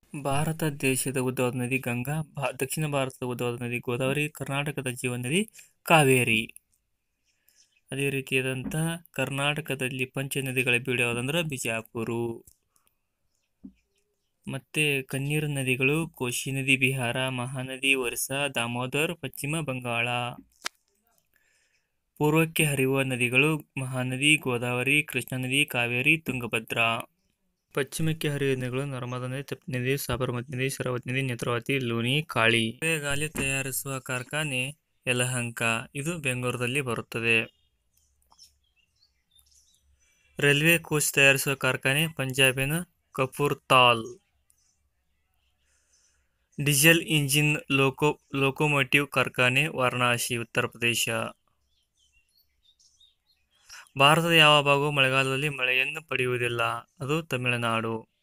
ಭಾರತ ದೇಶದ ಉದ್ದವಾದ ನದಿ ಗಂಗಾ ಭಾ ದಕ್ಷಿಣ ಭಾರತದ ಉದ್ದವಾದ ನದಿ ಗೋದಾವರಿ ಕರ್ನಾಟಕದ ಜೀವನ ನದಿ ಕಾವೇರಿ ಅದೇ ರೀತಿಯಾದಂಥ ಕರ್ನಾಟಕದಲ್ಲಿ ಪಂಚ ನದಿಗಳ ಬೀಡು ಯಾವುದಂದ್ರೆ ಬಿಜಾಪುರ ಮತ್ತು ಕನ್ನೀರು ನದಿಗಳು ಕೋಶಿ ನದಿ ಬಿಹಾರ ಮಹಾನದಿ ಒರಿಸ್ಸಾ ದಾಮೋದರ್ ಪಶ್ಚಿಮ ಬಂಗಾಳ ಪೂರ್ವಕ್ಕೆ ಹರಿಯುವ ನದಿಗಳು ಮಹಾನದಿ ಗೋದಾವರಿ ಕೃಷ್ಣಾ ನದಿ ಕಾವೇರಿ ತುಂಗಭದ್ರಾ ಪಶ್ಚಿಮಕ್ಕೆ ಹರಿಯುವ ನದಿಗಳು ನರ್ಮದಾ ನದಿ ತಪ್ತಿ ನದಿ ಸಾಬರಮತಿ ನದಿ ಶರಾವತಿ ನದಿ ನೇತ್ರಾವತಿ ಲೂನಿ ಕಾಳಿ ಗಾಲಿ ತಯಾರಿಸುವ ಕಾರ್ಖಾನೆ ಯಲಹಂಕ ಇದು ಬೆಂಗಳೂರಲ್ಲಿ ಬರುತ್ತದೆ ರೈಲ್ವೆ ಕೋಚ್ ತಯಾರಿಸುವ ಕಾರ್ಖಾನೆ ಪಂಜಾಬಿನ Kapurthala diesel engine loco locomotive ಕಾರ್ಖಾನೆ ವಾರಣಾಸಿ ಉತ್ತರ ಪ್ರದೇಶ ಭಾರತದ ಯಾವ ಭಾಗವು ಮಳೆಗಾಲದಲ್ಲಿ ಮಳೆಯನ್ನು ಪಡೆಯುವುದಿಲ್ಲ ಅದು ತಮಿಳುನಾಡು